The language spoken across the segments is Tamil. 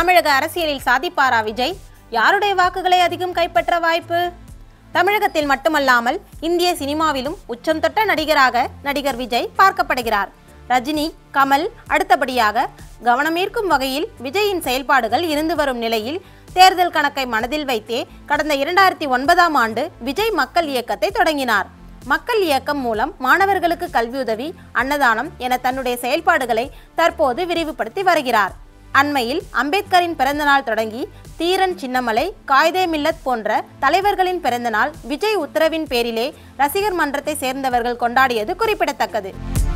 தமிழக அரசியலில் சாதிப்பாரா விஜய் யாருடைய வாக்குகளை அதிகம் கைப்பற்ற வாய்ப்பு தமிழகத்தில் மட்டுமல்லாமல் இந்திய சினிமாவிலும் உச்சம் தொட்ட நடிகராக நடிகர் விஜய் பார்க்கப்படுகிறார் ரஜினி கமல் அடுத்தபடியாக கவனமீர்க்கும் வகையில் விஜயின் செயல்பாடுகள் இருந்து வரும் நிலையில் தேர்தல் கணக்கை மனதில் வைத்தே கடந்த இரண்டாயிரத்தி ஒன்பதாம் ஆண்டு விஜய் மக்கள் இயக்கத்தை தொடங்கினார் மக்கள் இயக்கம் மூலம் மாணவர்களுக்கு கல்வியுதவி அன்னதானம் என தன்னுடைய செயல்பாடுகளை தற்போது விரிவுபடுத்தி வருகிறார் அண்மையில் அம்பேத்கரின் பிறந்தநாள் தொடங்கி தீரன் சின்னமலை காயிதே மில்லத் போன்ற தலைவர்களின் பிறந்தநாள் விஜய் உத்தரவின் பேரிலே ரசிகர் மன்றத்தை சேர்ந்தவர்கள் கொண்டாடியது குறிப்பிடத்தக்கது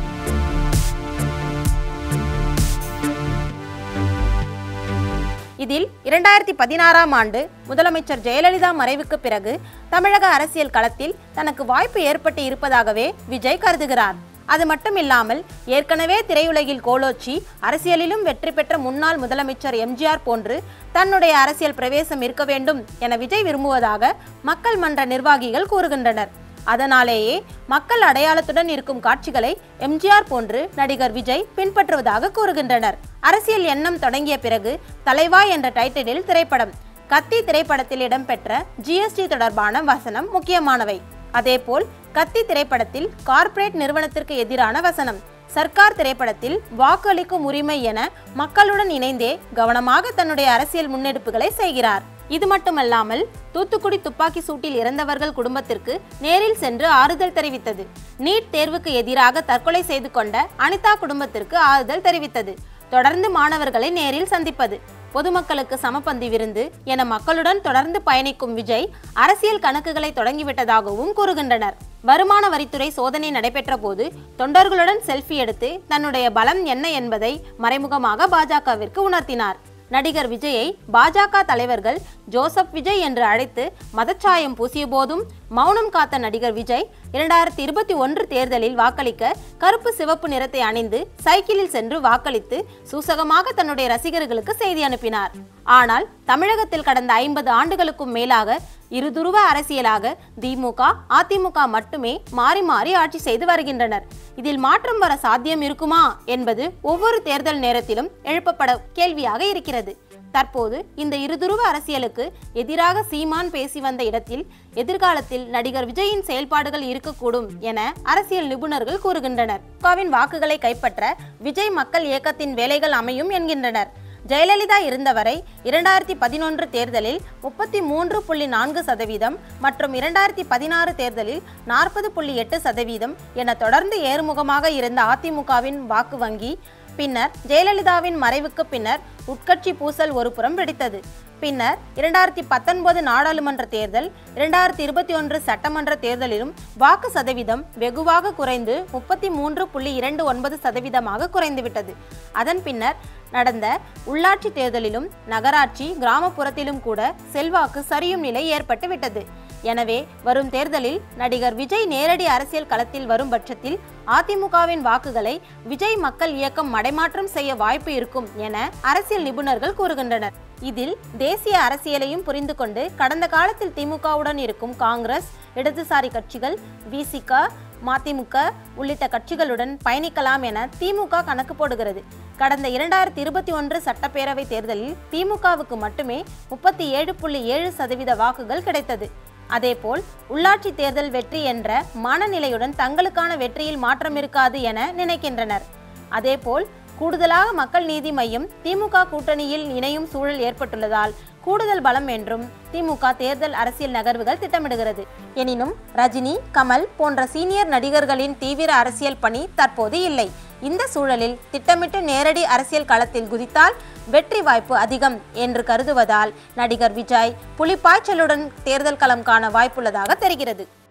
இதில் இரண்டாயிரத்தி பதினாறாம் ஆண்டு முதலமைச்சர் ஜெயலலிதா மறைவுக்கு பிறகு தமிழக அரசியல் களத்தில் தனக்கு வாய்ப்பு ஏற்பட்டு இருப்பதாகவே விஜய் கருதுகிறார் அது மட்டுமில்லாமல் ஏற்கனவே திரையுலகில் கோலோச்சி அரசியலிலும் வெற்றி பெற்ற முன்னாள் முதலமைச்சர் எம்ஜிஆர் போன்று தன்னுடைய அரசியல் பிரவேசம் இருக்க வேண்டும் என விஜய் விரும்புவதாக மக்கள் மன்ற நிர்வாகிகள் கூறுகின்றனர் அதனாலேயே மக்கள் அடையாளத்துடன் இருக்கும் காட்சிகளை எம்ஜிஆர் போன்று நடிகர் விஜய் பின்பற்றுவதாக கூறுகின்றனர் அரசியல் எண்ணம் தொடங்கிய பிறகு தலைவா என்ற டைட்டிலில் திரைப்படம் கத்தி திரைப்படத்தில் இடம்பெற்ற ஜிஎஸ்டி தொடர்பான வசனம் முக்கியமானவை அதேபோல் கத்தி திரைப்படத்தில் கார்ப்பரேட் நிறுவனத்திற்கு எதிரான வசனம் சர்க்கார் திரைப்படத்தில் வாக்களிக்கும் உரிமை என மக்களுடன் இணைந்தே கவனமாக தன்னுடைய அரசியல் முன்னெடுப்புகளை செய்கிறார் இது மட்டுமல்லாமல் தூத்துக்குடி துப்பாக்கி சூட்டில் இறந்தவர்கள் குடும்பத்திற்கு நேரில் சென்று ஆறுதல் தெரிவித்தது நீட் தேர்வுக்கு எதிராக தற்கொலை செய்து கொண்ட அனிதா குடும்பத்திற்கு ஆறுதல் தெரிவித்தது தொடர்ந்து மாணவர்களை நேரில் சந்திப்பது பொதுமக்களுக்கு சமபந்தி விருந்து என மக்களுடன் தொடர்ந்து பயணிக்கும் விஜய் அரசியல் கணக்குகளை தொடங்கிவிட்டதாகவும் கூறுகின்றனர் வருமான வரித்துறை சோதனை நடைபெற்ற போது தொண்டர்களுடன் செல்ஃபி எடுத்து தன்னுடைய பலம் என்ன என்பதை மறைமுகமாக பாஜகவிற்கு உணர்த்தினார் நடிகர் விஜயை பாஜக தலைவர்கள் ஜோசப் விஜய் என்று அழைத்து மதச்சாயம் பூசிய போதும் மௌனம் காத்த நடிகர் விஜய் இரண்டாயிரத்தி இருபத்தி ஒன்று தேர்தலில் வாக்களிக்க கருப்பு சிவப்பு நிறத்தை அணிந்து சைக்கிளில் சென்று வாக்களித்து சூசகமாக தன்னுடைய ரசிகர்களுக்கு செய்தி அனுப்பினார் ஆனால் தமிழகத்தில் கடந்த ஐம்பது ஆண்டுகளுக்கும் மேலாக இருதுருவ அரசியலாக திமுக அதிமுக மட்டுமே மாறி மாறி ஆட்சி செய்து வருகின்றனர் இதில் மாற்றம் வர சாத்தியம் இருக்குமா என்பது ஒவ்வொரு தேர்தல் நேரத்திலும் எழுப்பப்பட கேள்வியாக இருக்கிறது தற்போது இந்த இருதுருவ அரசியலுக்கு எதிராக சீமான் பேசி வந்த இடத்தில் எதிர்காலத்தில் நடிகர் விஜயின் செயல்பாடுகள் இருக்கக்கூடும் என அரசியல் நிபுணர்கள் கூறுகின்றனர் திமுகவின் வாக்குகளை கைப்பற்ற விஜய் மக்கள் இயக்கத்தின் வேலைகள் அமையும் என்கின்றனர் ஜெயலலிதா இருந்தவரை இரண்டாயிரத்தி பதினொன்று தேர்தலில் முப்பத்தி மூன்று புள்ளி நான்கு சதவீதம் மற்றும் இரண்டாயிரத்தி பதினாறு தேர்தலில் நாற்பது புள்ளி எட்டு சதவீதம் என தொடர்ந்து ஏறுமுகமாக இருந்த அதிமுகவின் வாக்கு வங்கி பின்னர் ஜெயலலிதாவின் மறைவுக்கு பின்னர் உட்கட்சி பூசல் ஒரு புறம் வெடித்தது பின்னர் இரண்டாயிரத்தி பத்தொன்பது நாடாளுமன்ற தேர்தல் இரண்டாயிரத்தி இருபத்தி ஒன்று சட்டமன்ற தேர்தலிலும் வாக்கு சதவீதம் வெகுவாக குறைந்து முப்பத்தி மூன்று புள்ளி இரண்டு ஒன்பது சதவீதமாக குறைந்துவிட்டது அதன் பின்னர் நடந்த உள்ளாட்சி தேர்தலிலும் நகராட்சி கிராமப்புறத்திலும் கூட செல்வாக்கு சரியும் நிலை ஏற்பட்டு விட்டது எனவே வரும் தேர்தலில் நடிகர் விஜய் நேரடி அரசியல் களத்தில் வரும் பட்சத்தில் அதிமுகவின் வாக்குகளை விஜய் மக்கள் இயக்கம் மடைமாற்றம் செய்ய வாய்ப்பு இருக்கும் என அரசியல் நிபுணர்கள் கூறுகின்றனர் இதில் தேசிய அரசியலையும் புரிந்து கொண்டு கடந்த காலத்தில் திமுகவுடன் இருக்கும் காங்கிரஸ் இடதுசாரி கட்சிகள் விசிக மதிமுக உள்ளிட்ட கட்சிகளுடன் பயணிக்கலாம் என திமுக கணக்கு போடுகிறது கடந்த இரண்டாயிரத்தி இருபத்தி ஒன்று சட்டப்பேரவை தேர்தலில் திமுகவுக்கு மட்டுமே முப்பத்தி ஏழு புள்ளி ஏழு சதவீத வாக்குகள் கிடைத்தது அதேபோல் உள்ளாட்சி தேர்தல் வெற்றி என்ற மனநிலையுடன் தங்களுக்கான வெற்றியில் மாற்றம் இருக்காது என நினைக்கின்றனர் அதேபோல் கூடுதலாக மக்கள் நீதி மையம் திமுக கூட்டணியில் இணையும் சூழல் ஏற்பட்டுள்ளதால் கூடுதல் பலம் என்றும் திமுக தேர்தல் அரசியல் நகர்வுகள் திட்டமிடுகிறது எனினும் ரஜினி கமல் போன்ற சீனியர் நடிகர்களின் தீவிர அரசியல் பணி தற்போது இல்லை இந்த சூழலில் திட்டமிட்டு நேரடி அரசியல் களத்தில் குதித்தால் வெற்றி வாய்ப்பு அதிகம் என்று கருதுவதால் நடிகர் விஜய் புலிப்பாய்ச்சலுடன் தேர்தல் களம் காண வாய்ப்புள்ளதாக தெரிகிறது